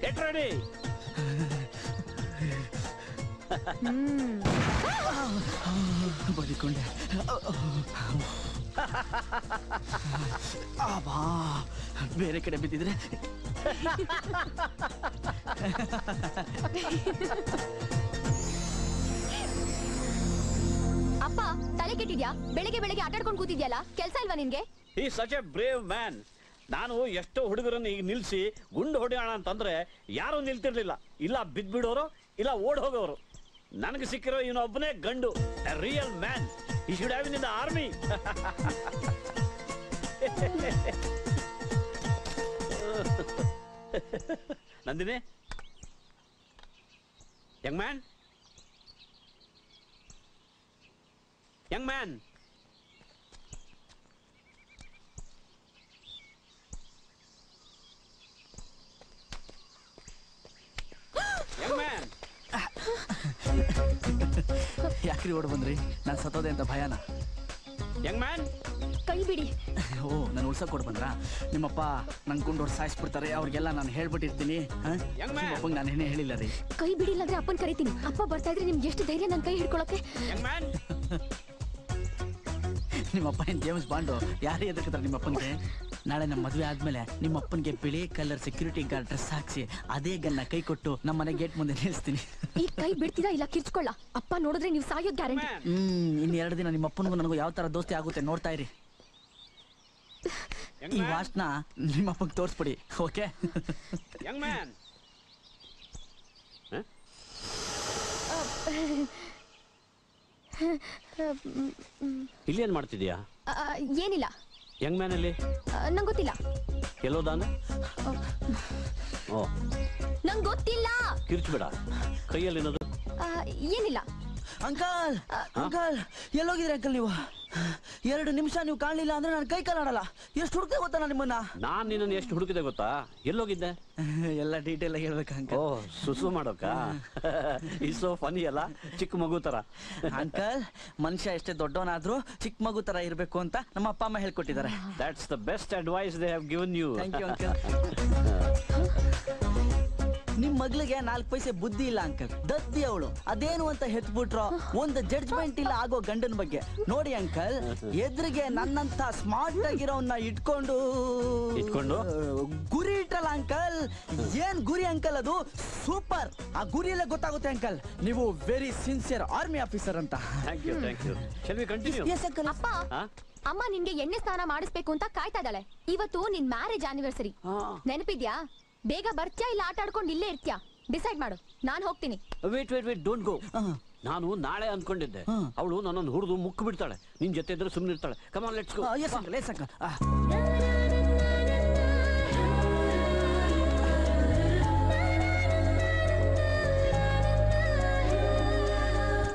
Get ready ಬದಿಕೊಂಡೆ Aba ಬೇರೆ ಕಡೆ ಬಿದ್ದಿದ್ರೆ ಅಪ್ಪ ತಲೆ ಕೆಟ್ಟಿದ್ಯಾ ಬೆಳಿಗ್ಗೆ ಬೆಳಿಗ್ಗೆ ಆಟಾಡ್ಕೊಂಡು ಕೂತಿದ್ಯಲ್ಲ ಕೆಲ್ಸ ಇಲ್ವಾ ನಿನ್ಗೆ ಈ ಸಚ್ ಎ ಬ್ರೇವ್ ಮ್ಯಾನ್ ನಾನು ಎಷ್ಟೋ ಹುಡುಗರನ್ನು ಈಗ ನಿಲ್ಸಿ ಗುಂಡು ಹೊಡೆಯೋಣ ಅಂತಂದ್ರೆ ಯಾರು ನಿಲ್ತಿರ್ಲಿಲ್ಲ ಇಲ್ಲ ಬಿದ್ಬಿಡೋರು ಇಲ್ಲ ಓಡ್ ಹೋಗೋರು ನನಗೆ ಸಿಕ್ಕಿರೋ ಇವನೊಬ್ಬನೇ ಗಂಡು real man he should have in the army Nandini young man young man young man ಯಾಕ್ರಿ ಓಡ್ ಬಂದ್ರಿ ನಾನು ಸತ್ತೋದೆ ಅಂತ ಭಯನ ಯಂಗ್ ಮ್ಯಾನ್ ಕೈ ಬಿಡಿ ಓ ನಾನು ಉಳ್ಸಕ್ ಕೊಡ್ ಬಂದ್ರ ನಿಮ್ಮಪ್ಪ ನನ್ ಗುಂಡು ಹೊಡ್ ಸಾಯಿಸ್ಬಿಡ್ತಾರೆ ಅವ್ರಿಗೆಲ್ಲ ನಾನು ಹೇಳ್ಬಿಟ್ಟಿರ್ತೀನಿ Young man. ನಿಮ್ಮಪ್ಪಂಗೆ ನಾನು ಏನೇ ಹೇಳಿಲ್ಲ ರೀ ಕೈ ಬಿಡಿಲ್ಲ ಅಂದ್ರೆ ಅಪ್ಪನ್ ಕರಿತೀನಿ ಅಪ್ಪ ಬರ್ತಾ ಇದ್ರೆ ನಿಮ್ಗೆ ಎಷ್ಟು ಧೈರ್ಯ ನನ್ ಕೈ ಹಿಡ್ಕೊಳಕ್ಕೆ ಯಂಗ್ ಮ್ಯಾನ್ ನಿಮ್ಮಪ್ಪ ಏನ್ ಜೇಮ್ಸ್ ಬಾಂಡು ಯಾರೇ ಎದುರ್ಕತಾರೆ ನಿಮ್ಮಪ್ಪನಿಗೆ ನಾಳೆ ನಮ್ಮ ಮದುವೆ ಆದ್ಮೇಲೆ ನಿಮ್ಮಪ್ಪನಿಗೆ ಬಿಳಿ ಕಲರ್ ಸೆಕ್ಯೂರಿಟಿ ಗಾರ್ಡ್ ಡ್ರೆಸ್ ಹಾಕ್ಸಿ ಅದೇ ಗನ್ನ ಕೈ ಕೊಟ್ಟು ನಮ್ಮ ಮನೆ ಗೇಟ್ ಮುಂದೆ ನಿಲ್ಲಿಸ್ತೀನಿ ಈ ಕೈ ಬಿಡ್ತೀರಾ ಇಲ್ಲ ಕಿರ್ಚ್ಕೊಳ್ಳ ಅಪ್ಪ ನೋಡಿದ್ರೆ ನೀವು ಸಾಯೋದ್ ಗ್ಯಾರಂಟಿ ಮ್ಯಾನ್ ಹ್ಮ್ ಇನ್ ಎರಡು ದಿನ ನಿಮ್ಮ ಅಪ್ಪನಿಗೂ ನನಗೂ ಯಾವ ತರ ದೋಸ್ತಿ ಆಗುತ್ತೆ ನೋಡ್ತಾ ಇರಿ ಯಂಗ್ ಈ ಮ್ಯಾನ್ ವಾಚ್ನ ನಿಮ್ಮಪ್ಪಂಗೆ ತೋರಿಸ್ಬಿಡಿ ಓಕೆ ಯಂಗ್ ಮ್ಯಾನ್ ಇಲ್ಲಿ ಏನ್ ಮಾಡ್ತಿದ್ಯಾ ಏನಿಲ್ಲ ಯಂಗ್ ಮ್ಯಾನ್ ಅಲ್ಲಿ ನಂಗೆ ಗೊತ್ತಿಲ್ಲ ಎಲ್ಲೋದಾನ ಓ ನಂಗೆ ಗೊತ್ತಿಲ್ಲ ಕಿರ್ಚ್ಬೇಡ ಕೈಯಲ್ಲಿ ಏನದು ಆ, ಏನಿಲ್ಲ ಅಂಕಲ್ ಅಂಕಲ್ ಎಲ್ಲೋಗಿದ್ರಿ ಅಂಕಲ್ ನೀವು ಎರಡು ನಿಮಿಷ ನೀವು ಕಾಣಲಿಲ್ಲ ಅಂದ್ರೆ ನಾನು ಕೈ ಕಾಲಾಡಲ್ಲ ಎಷ್ಟು ಹುಡುಕ್ತೆ ಗೊತ್ತಾ ನಾನು ನಿಮ್ಮನ್ನ ನಾನ್ ನಿನ್ನನ್ನು ಎಷ್ಟು ಹುಡುಕಿದೆ ಗೊತ್ತಾ ಎಲ್ಲೋಗಿದ್ದೆ ಎಲ್ಲ ಡೀಟೇಲ್ ಆಗಿ ಹೇಳ್ಬೇಕು ಓ ಅಂಕಲ್ ಸುಸು ಮಾಡೋಕ ಇಸೋ ಫನಿ ಅಲ್ಲ ಚಿಕ್ಕ ಮಗು ತರ ಅಂಕಲ್ ಮನುಷ್ಯ ಎಷ್ಟೇ ದೊಡ್ಡವನಾದ್ರೂ ಚಿಕ್ಕ ಮಗು ತರ ಇರ್ಬೇಕು ಅಂತ ನಮ್ಮ ಅಪ್ಪ ಅಮ್ಮ ಹೇಳ್ಕೊಟ್ಟಿದ್ದಾರೆ that's the best advice they have given you thank you uncle ನಿಮ್ ಮಗ್ಳಿಗೆ ನಾಲ್ಕು ಪೈಸೆ ಬುದ್ಧಿ ಇಲ್ಲ ಅಂಕಲ್ ದದ್ದಿ ಅವಳು ಅದೇನು ಅಂತ ಹೆತ್ಬಿಟ್ರೋ ಒಂದು ಜಡ್ಜ್ಮೆಂಟ್ ಇಲ್ಲ ಆಗೋ ಗಂಡನ ಬಗ್ಗೆ ನೋಡಿ ಅಂಕಲ್ ಎದುರಿಗೆ ನನ್ನಂತ ಸ್ಮಾರ್ಟ್ ಆಗಿರೋನ್ನ ಇಟ್ಕೊಂಡು ಇಟ್ಕೊಂಡು? ಗುರಿ ಇಟ್ಟಲ್ಲ ಅಂಕಲ್ ಏನ್ ಗುರಿ ಅಂಕಲ್ ಅದು ಸೂಪರ್ ಆ ಗುರಿಯಲ್ಲೇ ಗೊತ್ತಾಗುತ್ತೆ ಅಂಕಲ್ ನೀವು ವೆರಿ ಸಿನ್ಸಿಯರ್ ಆರ್ಮಿ ಆಫೀಸರ್ ಅಂತ thank you thank you shall we continue yes uncle ಅಪ್ಪ ಅಮ್ಮ ನಿನ್ಗೆ ಎಣ್ಣೆ ಸ್ನಾನ ಮಾಡಿಸ್ಬೇಕು ಅಂತ ಕಾಯ್ತಾ ಇದ್ದಾಳೆ ಇವತ್ತು ನಿನ್ ಮ್ಯಾರೇಜ್ ಆನಿವರ್ಸರಿ ನೆನಪಿದ್ಯಾ ಬೇಗ ಬರ್ತ್ಯಾ ಇಲ್ಲ ಆಟ ಆಡ್ಕೊಂಡು ಇಲ್ಲೇ ಇರ್ತ್ಯಾ ಡಿಸೈಡ್ ಮಾಡು ನಾನ್ ಹೋಗ್ತೀನಿ wait wait wait don't go ನಾನು ನಾಳೆ ಅನ್ಕೊಂಡಿದ್ದೆ ಹಾ. ಅವಳು ನನ್ನನ್ನು ಹುರಿದು ಮುಕ್ಕು ಬಿಡ್ತಾಳೆ ನಿನ್ ಜೊತೆ ಇದ್ರೆ ಸುಮ್ಮನೆ ಇರ್ತಾಳೆ come on let's go yes uncle yes uncle